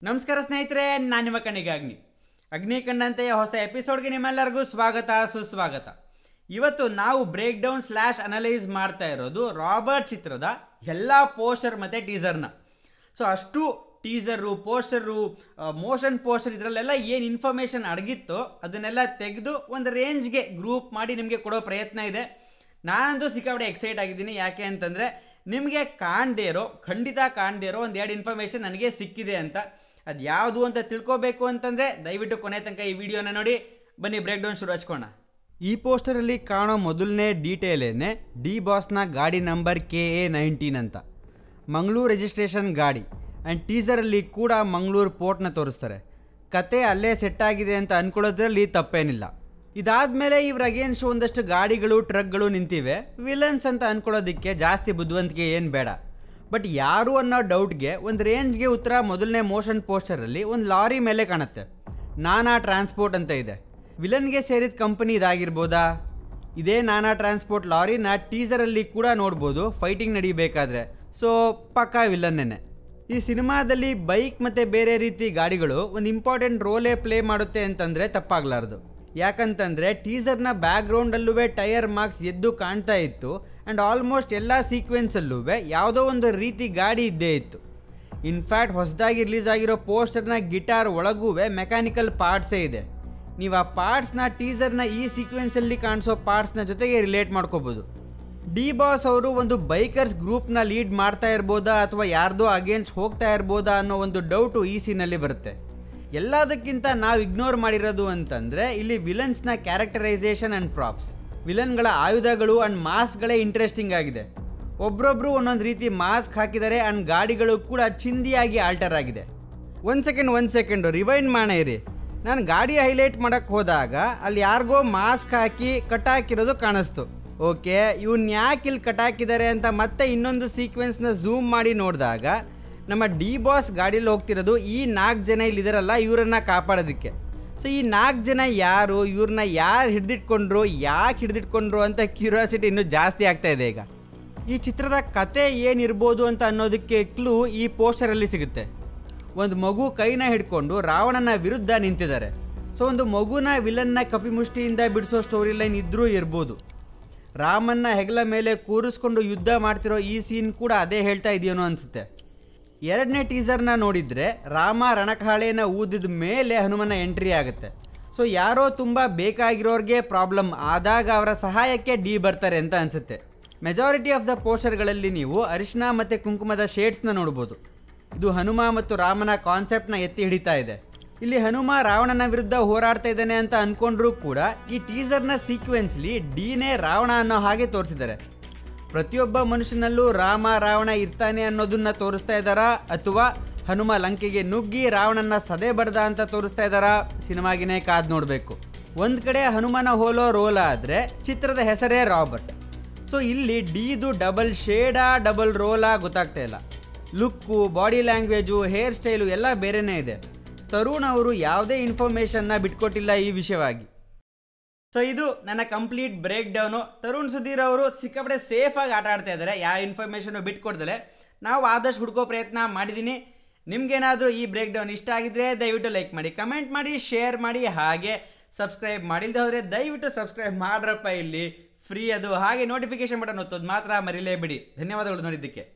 ನಮಸ್ಕಾರ ಸ್ನೇಹಿತರೆ ನಾನು ನಿಮ್ಮ ಕಣ್ಣಿಗೆ ಅಗ್ನಿ ಅಗ್ನಿ ಕಂಡಂತೆಯೇ ಹೊಸ ಎಪಿಸೋಡ್ಗೆ ನಿಮ್ಮೆಲ್ಲರಿಗೂ ಸ್ವಾಗತ ಸುಸ್ವಾಗತ ಇವತ್ತು ನಾವು ಬ್ರೇಕ್ ಡೌನ್ ಸ್ಲ್ಯಾಶ್ ಅನಲೈಸ್ ಮಾಡ್ತಾ ಇರೋದು ರಾಬರ್ಟ್ ಚಿತ್ರದ ಎಲ್ಲ ಪೋಸ್ಟರ್ ಮತ್ತು ಟೀಸರ್ನ ಸೊ ಅಷ್ಟು ಟೀಸರು ಪೋಸ್ಟರು ಮೋಷನ್ ಪೋಸ್ಟರ್ ಇದರಲ್ಲೆಲ್ಲ ಏನು ಇನ್ಫಾರ್ಮೇಷನ್ ಅಡಗಿತ್ತೋ ಅದನ್ನೆಲ್ಲ ತೆಗೆದು ಒಂದು ರೇಂಜ್ಗೆ ಗ್ರೂಪ್ ಮಾಡಿ ನಿಮಗೆ ಕೊಡೋ ಪ್ರಯತ್ನ ಇದೆ ನಾನಂತೂ ಸಿಕ್ಕಾಪಟ್ಟೆ ಎಕ್ಸೈಟ್ ಆಗಿದ್ದೀನಿ ಯಾಕೆ ಅಂತಂದರೆ ನಿಮಗೆ ಕಾಣದೇ ಇರೋ ಖಂಡಿತ ಕಾಣದೇ ಇರೋ ಒಂದು ಎರಡು ಇನ್ಫಾರ್ಮೇಷನ್ ನನಗೆ ಸಿಕ್ಕಿದೆ ಅಂತ ಅದು ಯಾವುದು ಅಂತ ತಿಳ್ಕೊಬೇಕು ಅಂತಂದರೆ ದಯವಿಟ್ಟು ಕೊನೆ ತನಕ ಈ ವಿಡಿಯೋನ ನೋಡಿ ಬನ್ನಿ ಬ್ರೇಕ್ ಡೌನ್ ಶುರು ಹಚ್ಕೋಣ ಈ ಪೋಸ್ಟರಲ್ಲಿ ಕಾಣೋ ಮೊದಲನೇ ಡೀಟೇಲೇನೆ ಡಿ ಬಾಸ್ನ ಗಾಡಿ ನಂಬರ್ ಕೆ ಎ ನೈನ್ಟೀನ್ ಅಂತ ಮಂಗಳೂರು ರಿಜಿಸ್ಟ್ರೇಷನ್ ಗಾಡಿ ಆ್ಯಂಡ್ ಟೀಸರಲ್ಲಿ ಕೂಡ ಮಂಗಳೂರು ಪೋರ್ಟ್ನ ತೋರಿಸ್ತಾರೆ ಕತೆ ಅಲ್ಲೇ ಸೆಟ್ ಆಗಿದೆ ಅಂತ ಅಂದ್ಕೊಳ್ಳೋದ್ರಲ್ಲಿ ತಪ್ಪೇನಿಲ್ಲ ಇದಾದ್ಮೇಲೆ ಇವ್ರ ಅಗೇನ್ಸ್ಟ್ ಒಂದಷ್ಟು ಗಾಡಿಗಳು ಟ್ರಕ್ಗಳು ನಿಂತಿವೆ ವಿಲನ್ಸ್ ಅಂತ ಅನ್ಕೊಳ್ಳೋದಕ್ಕೆ ಜಾಸ್ತಿ ಬುದ್ಧಿವಂತಿಕೆ ಏನು ಬೇಡ ಬಟ್ ಯಾರು ಅನ್ನೋ ಡೌಟ್ಗೆ ಒಂದು ರೇಂಜ್ಗೆ ಉತ್ತರ ಮೊದಲನೇ ಮೋಷನ್ ಪೋಸ್ಟರಲ್ಲಿ ಒಂದು ಲಾರಿ ಮೇಲೆ ಕಾಣುತ್ತೆ ನಾನಾ ಟ್ರಾನ್ಸ್ಪೋರ್ಟ್ ಅಂತ ಇದೆ ವಿಲನ್ಗೆ ಸೇರಿದ ಕಂಪನಿ ಇದಾಗಿರ್ಬೋದಾ ಇದೇ ನಾನಾ ಟ್ರಾನ್ಸ್ಪೋರ್ಟ್ ಲಾರಿನ ಟೀಸರಲ್ಲಿ ಕೂಡ ನೋಡ್ಬೋದು ಫೈಟಿಂಗ್ ನಡಿಬೇಕಾದ್ರೆ ಸೊ ಪಕ್ಕಾ ವಿಲನ್ನೇನೆ ಈ ಸಿನಿಮಾದಲ್ಲಿ ಬೈಕ್ ಮತ್ತು ಬೇರೆ ರೀತಿ ಗಾಡಿಗಳು ಒಂದು ಇಂಪಾರ್ಟೆಂಟ್ ರೋಲೇ ಪ್ಲೇ ಮಾಡುತ್ತೆ ಅಂತಂದರೆ ತಪ್ಪಾಗಲಾರ್ದು ಯಾಕಂತಂದರೆ ಟೀಸರ್ನ ಬ್ಯಾಕ್ಗ್ರೌಂಡಲ್ಲೂ ಟೈರ್ ಮಾರ್ಕ್ಸ್ ಎದ್ದು ಕಾಣ್ತಾ ಇತ್ತು ಆ್ಯಂಡ್ ಆಲ್ಮೋಸ್ಟ್ ಎಲ್ಲ ಸೀಕ್ವೆನ್ಸಲ್ಲೂ ಯಾವುದೋ ಒಂದು ರೀತಿ ಗಾಡಿ ಇದ್ದೇ ಇತ್ತು ಇನ್ಫ್ಯಾಕ್ಟ್ ಹೊಸದಾಗಿ ರಿಲೀಸ್ ಆಗಿರೋ ಪೋಸ್ಟರ್ನ ಗಿಟಾರ್ ಒಳಗೂ ಮೆಕ್ಯಾನಿಕಲ್ ಪಾರ್ಟ್ಸೇ ಇದೆ ನೀವು ಆ ಪಾರ್ಟ್ಸ್ನ ಟೀಸರ್ನ ಈ ಸೀಕ್ವೆನ್ಸಲ್ಲಿ ಕಾಣಿಸೋ ಪಾರ್ಟ್ಸ್ನ ಜೊತೆಗೆ ರಿಲೇಟ್ ಮಾಡ್ಕೋಬೋದು ಡಿ ಬಾಸ್ ಅವರು ಒಂದು ಬೈಕರ್ಸ್ ಗ್ರೂಪ್ನ ಲೀಡ್ ಮಾಡ್ತಾ ಇರ್ಬೋದಾ ಅಥವಾ ಯಾರ್ದೋ ಅಗೇನ್ಸ್ಟ್ ಹೋಗ್ತಾ ಇರ್ಬೋದಾ ಅನ್ನೋ ಒಂದು ಡೌಟು ಈ ಸೀನಲ್ಲಿ ಬರುತ್ತೆ ಎಲ್ಲದಕ್ಕಿಂತ ನಾವು ಇಗ್ನೋರ್ ಮಾಡಿರೋದು ಅಂತಂದರೆ ಇಲ್ಲಿ ವಿಲನ್ಸ್ನ ಕ್ಯಾರೆಕ್ಟರೈಸೇಷನ್ ಆ್ಯಂಡ್ ಪ್ರಾಪ್ಸ್ ವಿಲನ್ಗಳ ಆಯುಧಗಳು ಆ್ಯಂಡ್ ಮಾಸ್ಕ್ಗಳೇ ಇಂಟ್ರೆಸ್ಟಿಂಗ್ ಆಗಿದೆ ಒಬ್ರೊಬ್ರು ಒಂದೊಂದು ರೀತಿ ಮಾಸ್ಕ್ ಹಾಕಿದ್ದಾರೆ ಆ್ಯಂಡ್ ಗಾಡಿಗಳು ಕೂಡ ಚಿಂದಿಯಾಗಿ ಆಲ್ಟರ್ ಆಗಿದೆ ಒಂದು ಸೆಕೆಂಡ್ ಒಂದು ಸೆಕೆಂಡು ರಿವೈಂಡ್ ಮಾಡ ಇರಿ ನಾನು ಗಾಡಿ ಹೈಲೈಟ್ ಮಾಡೋಕ್ಕೆ ಹೋದಾಗ ಅಲ್ಲಿ ಯಾರಿಗೋ ಮಾಸ್ಕ್ ಹಾಕಿ ಕಟ್ ಹಾಕಿರೋದು ಕಾಣಿಸ್ತು ಓಕೆ ಇವ್ನ ಯಾಕೆ ಇಲ್ಲಿ ಕಟ್ ಹಾಕಿದ್ದಾರೆ ಅಂತ ಮತ್ತೆ ಇನ್ನೊಂದು ಸೀಕ್ವೆನ್ಸ್ನ ಝೂಮ್ ಮಾಡಿ ನೋಡಿದಾಗ ನಮ್ಮ ಡಿ ಬಾಸ್ ಗಾಡೀಲಿ ಹೋಗ್ತಿರೋದು ಈ ನಾಲ್ಕು ಜನ ಇಲ್ಲಿದಾರಲ್ಲ ಇವರನ್ನ ಕಾಪಾಡೋದಕ್ಕೆ ಸೊ ಈ ನಾಲ್ಕು ಜನ ಯಾರು ಇವ್ರನ್ನ ಯಾರು ಹಿಡಿದಿಟ್ಕೊಂಡ್ರು ಯಾಕೆ ಹಿಡಿದಿಟ್ಕೊಂಡ್ರು ಅಂತ ಕ್ಯೂರಿಯಾಸಿಟಿ ಇನ್ನೂ ಜಾಸ್ತಿ ಆಗ್ತಾ ಇದೆ ಈಗ ಈ ಚಿತ್ರದ ಕತೆ ಏನಿರ್ಬೋದು ಅಂತ ಅನ್ನೋದಕ್ಕೆ ಕ್ಲೂ ಈ ಪೋಸ್ಟರಲ್ಲಿ ಸಿಗುತ್ತೆ ಒಂದು ಮಗು ಕೈನ ಹಿಡ್ಕೊಂಡು ರಾವಣನ ವಿರುದ್ಧ ನಿಂತಿದ್ದಾರೆ ಸೊ ಒಂದು ಮಗುನ ವಿಲನ್ನ ಕಪಿಮುಷ್ಟಿಯಿಂದ ಬಿಡಿಸೋ ಸ್ಟೋರಿ ಲೈನ್ ಇದ್ರೂ ಇರ್ಬೋದು ರಾಮನ್ನ ಹೆಗಲ ಮೇಲೆ ಕೂರಿಸ್ಕೊಂಡು ಯುದ್ಧ ಮಾಡ್ತಿರೋ ಈ ಸೀನ್ ಕೂಡ ಅದೇ ಹೇಳ್ತಾ ಇದೆಯೇನೋ ಅನಿಸುತ್ತೆ ಎರಡನೇ ಟೀಸರ್ನ ನೋಡಿದರೆ ರಾಮ ರಣಕಾಳೆನ ಊದಿದ ಮೇಲೆ ಹನುಮನ ಎಂಟ್ರಿ ಆಗುತ್ತೆ ಸೊ ಯಾರೋ ತುಂಬ ಬೇಕಾಗಿರೋರಿಗೆ ಪ್ರಾಬ್ಲಮ್ ಆದಾಗ ಅವರ ಸಹಾಯಕ್ಕೆ ಡಿ ಬರ್ತಾರೆ ಅಂತ ಅನಿಸುತ್ತೆ ಮೆಜಾರಿಟಿ ಆಫ್ ದ ಪೋಸ್ಟರ್ಗಳಲ್ಲಿ ನೀವು ಅರಿಶಿನ ಮತ್ತು ಕುಂಕುಮದ ಶೇಡ್ಸ್ನ ನೋಡ್ಬೋದು ಇದು ಹನುಮ ಮತ್ತು ರಾಮನ ಕಾನ್ಸೆಪ್ಟ್ನ ಎತ್ತಿ ಹಿಡಿತಾ ಇದೆ ಇಲ್ಲಿ ಹನುಮ ರಾವಣನ ವಿರುದ್ಧ ಹೋರಾಡ್ತಾ ಇದ್ದಾನೆ ಅಂತ ಅನ್ಕೊಂಡ್ರೂ ಕೂಡ ಈ ಟೀಸರ್ನ ಸೀಕ್ವೆನ್ಸ್ಲಿ ಡಿನೇ ರಾವಣ ಅನ್ನೋ ಹಾಗೆ ತೋರಿಸಿದ್ದಾರೆ ಪ್ರತಿಯೊಬ್ಬ ಮನುಷ್ಯನಲ್ಲೂ ರಾಮ ರಾವಣ ಇರ್ತಾನೆ ಅನ್ನೋದನ್ನ ತೋರಿಸ್ತಾ ಇದ್ದಾರಾ ಅಥವಾ ಹನುಮ ಲಂಕೆಗೆ ನುಗ್ಗಿ ರಾವಣನ ಸದೆ ಬಡ್ದ ಅಂತ ತೋರಿಸ್ತಾ ಇದ್ದಾರಾ ಸಿನಿಮಾಗಿನೇ ಕಾದ್ ನೋಡಬೇಕು ಒಂದು ಕಡೆ ಹನುಮನ ಹೋಲೋ ರೋಲ್ ಆದರೆ ಚಿತ್ರದ ಹೆಸರೇ ರಾಬರ್ಟ್ ಸೊ ಇಲ್ಲಿ ಡಿದು ಡಬಲ್ ಶೇಡಾ ಡಬಲ್ ರೋಲಾ ಗೊತ್ತಾಗ್ತಾ ಇಲ್ಲ look body language hair style ಎಲ್ಲ ಬೇರೆನೇ ಇದೆ ತರುಣ್ ಅವರು ಯಾವುದೇ ಇನ್ಫಾರ್ಮೇಷನ್ನ ಬಿಟ್ಕೊಟ್ಟಿಲ್ಲ ಈ ವಿಷಯವಾಗಿ ಸೊ ಇದು ನನ್ನ complete break down Tarun Sudhir ಅವರು ಸಿಕ್ಕಾಪಟ್ಟೆ ಸೇಫಾಗಿ ಆಟ ಆಡ್ತಾ ಇದ್ದಾರೆ ಯಾವ ಇನ್ಫಾರ್ಮೇಷನು ಬಿಟ್ಕೊಡ್ದಲೆ ನಾವು ಆದಷ್ಟು ಹುಡ್ಕೋ ಪ್ರಯತ್ನ ಮಾಡಿದ್ದೀನಿ ನಿಮ್ಗೇನಾದರೂ ಈ ಬ್ರೇಕ್ ಡೌನ್ ಇಷ್ಟ ಆಗಿದ್ರೆ ದಯವಿಟ್ಟು ಲೈಕ್ ಮಾಡಿ ಕಮೆಂಟ್ ಮಾಡಿ ಶೇರ್ ಮಾಡಿ ಹಾಗೆ ಸಬ್ಸ್ಕ್ರೈಬ್ ಮಾಡಿಲ್ಲದೆ ಹೋದರೆ ದಯವಿಟ್ಟು ಸಬ್ಸ್ಕ್ರೈಬ್ ಮಾಡ್ರಪ್ಪ ಇಲ್ಲಿ ಫ್ರೀ ಅದು ಹಾಗೆ ನೋಟಿಫಿಕೇಶನ್ ಬಟನ್ ಒತ್ತೋದು ಮಾತ್ರ ಮರಿಲೇಬಿಡಿ ಧನ್ಯವಾದಗಳು ನೋಡಿದ್ದಕ್ಕೆ